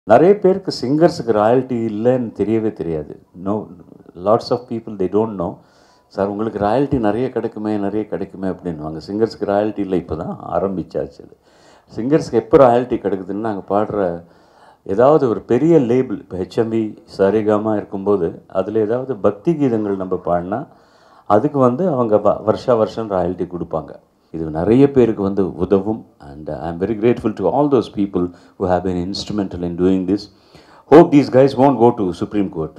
நிறைய பேருக்கு சிங்கர்ஸுக்கு ராயல்ட்டி இல்லைன்னு தெரியவே தெரியாது no lots of people they don't know sir உங்களுக்கு ராயல்ட்டி நிறைய கிடைக்குமே நிறைய கிடைக்குமே அப்படின்வாங்க சிங்கர்ஸ்க்கு ராயல்ட்டி இல்லை இப்போ தான் ஆரம்பிச்சாச்சு அது சிங்கர்ஸ்க்கு எப்போ ராயல்ட்டி கிடைக்குதுன்னு நாங்கள் பாடுற ஏதாவது ஒரு பெரிய லேபிள் இப்போ ஹெச்எம்பி சரிகமாக இருக்கும்போது அதில் ஏதாவது பக்தி கீதங்கள் நம்ம பாடினா அதுக்கு வந்து அவங்க வ- வருஷா வருஷம் ராயல்ட்டி கொடுப்பாங்க இது நிறைய பேருக்கு வந்து உதவும் and I am very grateful to all those people who have been instrumental in doing this hope these guys won't go to supreme court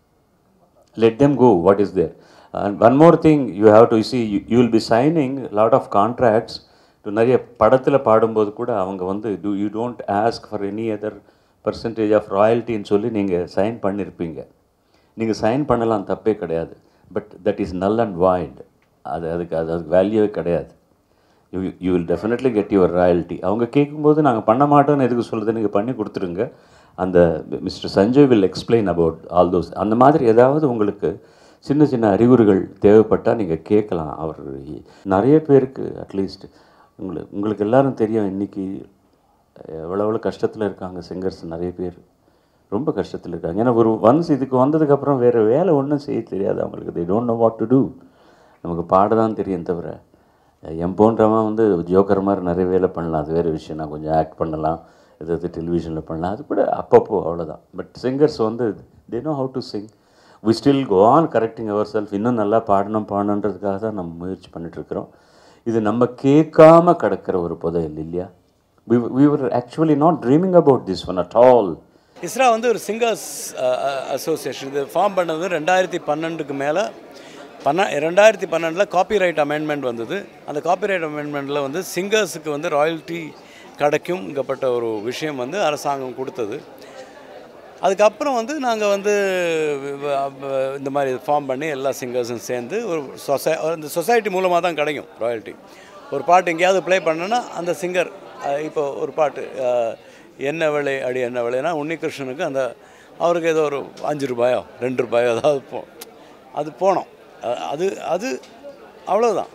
let them go what is there and one more thing you have to see you, you will be signing a lot of contracts to நிறைய படத்தில் பாடும்போது கூட அவங்க வந்து do you don't ask for any other percentage of royalty ன்னு சொல்லி நீங்கள் sign பண்ணியிருப்பீங்க நீங்கள் சைன் பண்ணலாம் தப்பே கிடையாது but that is null and void அது அதுக்கு அது அதுக்கு வேல்யூவே கிடையாது you you will definitely get your royalty அவங்க கேட்கும்போது நாங்கள் பண்ண மாட்டோம்னு எதுக்கு சொல்கிறது நீங்கள் பண்ணி கொடுத்துருங்க அந்த mister Sanjay will explain about all those அந்த மாதிரி ஏதாவது உங்களுக்கு சின்ன சின்ன அறிகுறிகள் தேவைப்பட்டால் நீங்கள் கேட்கலாம் அவர் நிறைய பேருக்கு அட்லீஸ்ட் உங்களுக்கு உங்களுக்கு எல்லாரும் தெரியும் இன்னைக்கு எவ்வளோ எவ்வளோ கஷ்டத்தில் இருக்காங்க சிங்கர்ஸ் நிறைய பேர் ரொம்ப கஷ்டத்தில் இருக்காங்க ஏன்னா ஒரு ஒன்ஸ் இதுக்கு வந்ததுக்கப்புறம் வேறு வேலை ஒன்றும் செய்ய தெரியாது அவங்களுக்கு they don't know what to do நமக்கு பாட தான் தெரியும் தவிர என் போன்றவன் வந்து ஜோக்கர் மாதிரி நிறைய வேலை பண்ணலாம் அது வேறு விஷயம் நான் கொஞ்சம் ஆக்ட் பண்ணலாம் எதாவது டெலிவிஷனில் பண்ணலாம் அது கூட அப்பப்போ அவ்வளோதான் பட் சிங்கர்ஸ் வந்து they know how to sing we still go on correcting ourselves இன்னும் நல்லா பாடணும் பாடணுன்றதுக்காக தான் நம்ம முயற்சி பண்ணிட்டு இருக்கிறோம் இது நம்ம கேட்காம கிடக்கிற ஒரு புதையல் இல்லையா we we were actually not dreaming about this one at all Isra வந்து ஒரு சிங்கர்ஸ் அசோசியேஷன் இது ஃபார்ம் பண்ணது ரெண்டாயிரத்தி பன்னெண்டுக்கு மேலே பன்ன ரெண்டாயிரத்தி பன்னெண்டில் காப்பிரைட் அமெண்ட்மெண்ட் வந்தது அந்த காப்பிரைட் அமெண்ட்மெண்ட்டில் வந்து சிங்கர்ஸுக்கு வந்து ராயல்ட்டி கிடைக்கும்ங்கப்பட்ட ஒரு விஷயம் வந்து அரசாங்கம் கொடுத்தது அதுக்கப்புறம் வந்து நாங்கள் வந்து வ- வ- இந்த மாதிரி ஃபார்ம் பண்ணி எல்லா சிங்கர்ஸும் சேர்ந்து ஒரு சொசை இந்த சொசைட்டி மூலமாக தான் கிடைக்கும் ராயல்ட்டி ஒரு பாட்டு எங்கேயாவது ப்ளே பண்ணோன்னா அந்த சிங்கர் இப்போ ஒரு பாட்டு அஹ், என்ன விலை அடி என்ன விலைனா உன்னிகிருஷ்ணனுக்கு அந்த அவருக்கு ஏதோ ஒரு அஞ்சு ரூபாயோ ரெண்டு ரூபாயோ ஏதாவது போ அது போனோம் அ- அது அது அவ்வளோதான்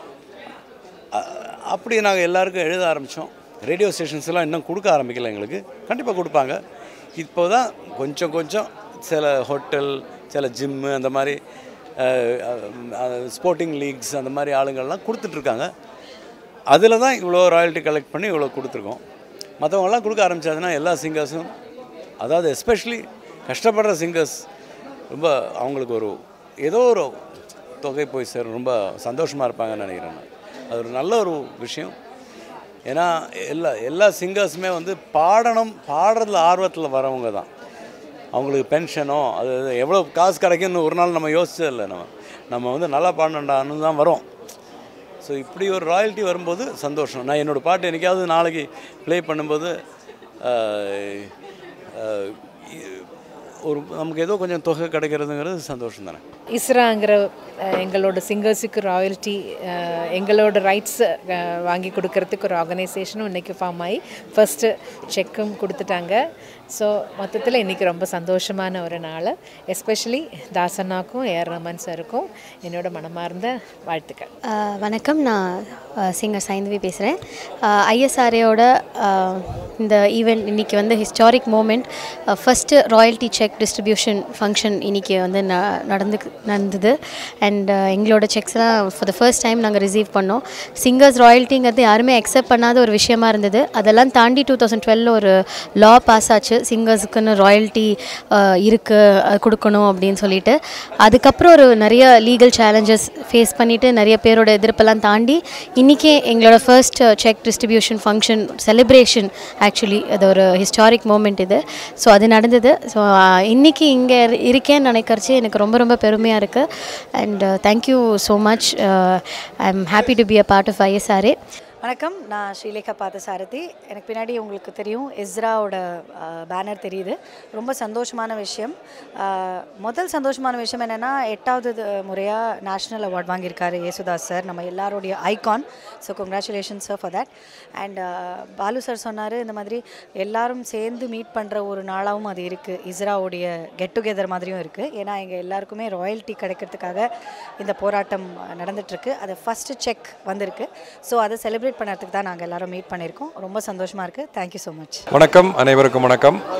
அ- அப்படி நாங்கள் எல்லாருக்கும் எழுத ஆரம்பித்தோம் ரேடியோ ஸ்டேஷன்ஸ்லாம் இன்னும் கொடுக்க ஆரம்பிக்கல எங்களுக்கு கண்டிப்பாக கொடுப்பாங்க இப்போ தான் கொஞ்சம் கொஞ்சம் சில ஹோட்டல் சில ஜிம்மு அந்த மாதிரி ஸ்போர்ட்டிங் லீக்ஸ் அந்த மாதிரி ஆளுங்கள்லாம் கொடுத்துட்ருக்காங்க அதில் தான் இவ்வளோ ராயல்ட்டி கலெக்ட் பண்ணி இவ்வளோ கொடுத்துருக்கோம் மற்றவங்கலாம் கொடுக்க ஆரம்பிச்சாதுன்னா எல்லா சிங்கர்ஸும் அதாவது எஸ்பெஷலி கஷ்டப்படுற சிங்கர்ஸ் ரொம்ப அவங்களுக்கு ஒரு ஏதோ ஒரு தொகை போய் சேரும் ரொம்ப சந்தோஷமாக இருப்பாங்கன்னு நினைக்கிறேன் நான். அது ஒரு நல்ல ஒரு விஷயம் ஏன்னா எல்லா எல்லா சிங்கர்ஸுமே வந்து பாடணும் பாடுறதுல ஆர்வத்தில் வரவங்க தான் அவங்களுக்கு பென்ஷனோ அது அது எவ்வளோ காசு கிடைக்கும்னு ஒரு நாள் நம்ம யோசிச்சது இல்லை நம்ம நம்ம வந்து நல்லா பாடணுண்டான்னு தான் வரோம் ஸோ இப்படி ஒரு ராயல்ட்டி வரும்போது சந்தோஷம் நான் என்னோடய பாட்டு என்னைக்காவது நாளைக்கு ப்ளே பண்ணும்போது ஆஹ், ஆஹ், இ- ஒரு நமக்கு ஏதோ கொஞ்சம் தொகை கிடைக்கிறதுங்கிறது சந்தோஷம் தானே இஸ்ராங்கிற அஹ், எங்களோட சிங்கர்ஸுக்கு ராயல்ட்டி எங்களோட ரைட்ஸ் வாங்கி கொடுக்கறதுக்கு ஒரு ஆர்கனைசேஷனும் இன்றைக்கி ஃபார்ம் ஆகி ஃபஸ்ட்டு செக்கும் கொடுத்துட்டாங்க ஸோ மொத்தத்தில் இன்றைக்கி ரொம்ப சந்தோஷமான ஒரு நாள் எஸ்பெஷலி தாசண்ணாக்கும் ஏஆர் ரமன் சாருக்கும் என்னோட மனமார்ந்த வாழ்த்துக்கள் ஆஹ் வணக்கம் நான் சிங்கர் சைந்தவி பேசுகிறேன் ஐஎஸ்ஆர்ஏயோட இந்த ஈவெண்ட் இன்றைக்கி வந்து historic moment first royalty cheque distribution function இன்றைக்கி வந்து ந நடந்து நடந்தது அண்ட் எங்களோட செக்ஸ்லாம் ஃபார் த ஃபர்ஸ்ட் டைம் நாங்கள் ரிசீவ் பண்ணோம் சிங்கர்ஸ் ராயல்ட்டிங்கிறது யாருமே அக்செப்ட் பண்ணாத ஒரு விஷயமா இருந்தது அதெல்லாம் தாண்டி டூ தௌசண்ட் டுவெல் ஒரு லா பாஸ் ஆச்சு சிங்கர்ஸுக்குன்னு ராயல்ட்டி இருக்குது கொடுக்கணும் அப்படின்னு சொல்லிட்டு அதுக்கப்புறம் ஒரு நிறைய லீகல் சேலஞ்சஸ் ஃபேஸ் பண்ணிவிட்டு நிறைய பேரோட எதிர்ப்பெல்லாம் தாண்டி இன்றைக்கே எங்களோட first cheque distribution function celebration actually அது ஒரு ஹிஸ்டாரிக் மூமெண்ட் இது ஸோ அது நடந்தது ஸோ இன்றைக்கி இங்கே இருக்கேன்னு நினைக்கிறச்சு எனக்கு ரொம்ப ரொம்ப பெருமையாக இருக்குது and thank you so much I am happy to be a part of ISRA வணக்கம் நான் ஸ்ரீலேகா பார்த்தசாரதி எனக்கு பின்னாடி உங்களுக்கு தெரியும் இஸ்ராவோட பேனர் தெரியுது ரொம்ப சந்தோஷமான விஷயம் அஹ், முதல் சந்தோஷமான விஷயம் என்னென்னா எட்டாவது முறையாக நேஷ்னல் அவார்ட் வாங்கியிருக்காரு யேசுதாஸ் சார் நம்ம எல்லாருடைய icon so congratulation sir for that and Balu sir சொன்னார் இந்த மாதிரி எல்லாரும் சேர்ந்து மீட் பண்ணுற ஒரு நாளாகவும் அது இருக்குது இஸ்ராவுடைய கெட் டுகெதர் மாதிரியும் இருக்குது ஏன்னா எங்கள் எல்லாருக்குமே ராயல்ட்டி கிடைக்கிறதுக்காக இந்த போராட்டம் நடந்துகிட்ருக்கு அது ஃபஸ்ட்டு செக் வந்திருக்கு ஸோ அதை செலிப்ரேட் பண்ணுறதுக்கு தான் நாங்கள் எல்லாரும் மீட் பண்ணியிருக்கோம் ரொம்ப சந்தோஷமாக இருக்குது தேங்க்யூ ஸோ மச் வணக்கம் அனைவருக்கும் வணக்கம்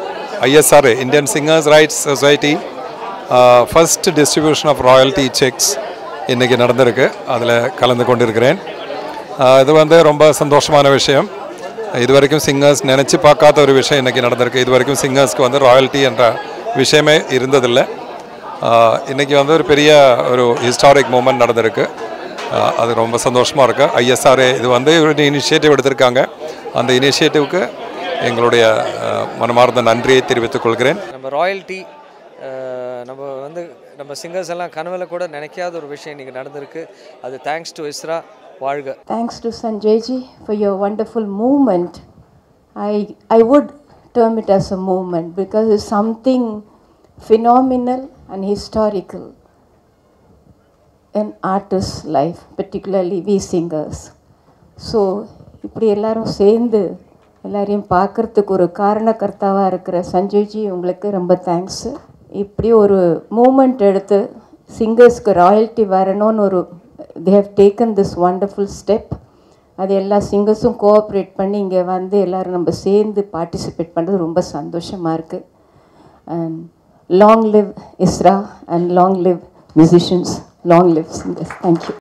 ISRA Indian singers rights society first distribution of royalty cheques இன்றைக்கி நடந்திருக்கு அதில் கலந்து கொண்டிருக்கிறேன் ஆஹ் இது வந்து ரொம்ப சந்தோஷமான விஷயம் இது வரைக்கும் சிங்கர்ஸ் நினச்சி பார்க்காத ஒரு விஷயம் இன்றைக்கி நடந்திருக்கு இது வரைக்கும் சிங்கர்ஸ்க்கு வந்து ராயல்ட்டி என்ற விஷயமே இருந்ததில்லை ஆஹ் இன்னைக்கு வந்து ஒரு பெரிய ஒரு ஹிஸ்டாரிக் மூமெண்ட் நடந்திருக்கு ஆஹ் அது ரொம்ப சந்தோஷமாக இருக்குது ஐஎஸ்ஆர்ஏ இது வந்து ஒரு இனிஷியேட்டிவ் எடுத்திருக்காங்க அந்த இனிஷியேட்டிவ்க்கு எங்களுடைய ஆஹ் மனமார்ந்த நன்றியை தெரிவித்துக் கொள்கிறேன் நம்ம ராயல்ட்டி நம்ம வந்து நம்ம சிங்கர்ஸ் எல்லாம் கனவுல கூட நினைக்காத ஒரு விஷயம் இன்றைக்கி நடந்திருக்கு அது தேங்க்ஸ் டு இஸ்ரா வாழ்க Thanks to Sanjayji for your wonderful movement. I, I would term it as a movement because it's something phenomenal and historical in artist's life, particularly we singers. So இப்படி எல்லாரும் சேர்ந்து எல்லாரையும் பார்க்கறதுக்கு ஒரு காரணக்கர்த்தாவாக இருக்கிற சஞ்சய்ஜி உங்களுக்கு ரொம்ப தேங்க்ஸு இப்படி ஒரு மூமெண்ட் எடுத்து சிங்கர்ஸ்க்கு ராயல்ட்டி வரணும்னு ஒரு they have taken this wonderful step அது எல்லா சிங்கர்ஸும் கோஆப்ரேட் பண்ணி இங்கே வந்து எல்லோரும் நம்ம சேர்ந்து பார்ட்டிசிபேட் பண்ணுறது ரொம்ப சந்தோஷமாக இருக்குது and long live ISRA and long live musicians long live singers thank you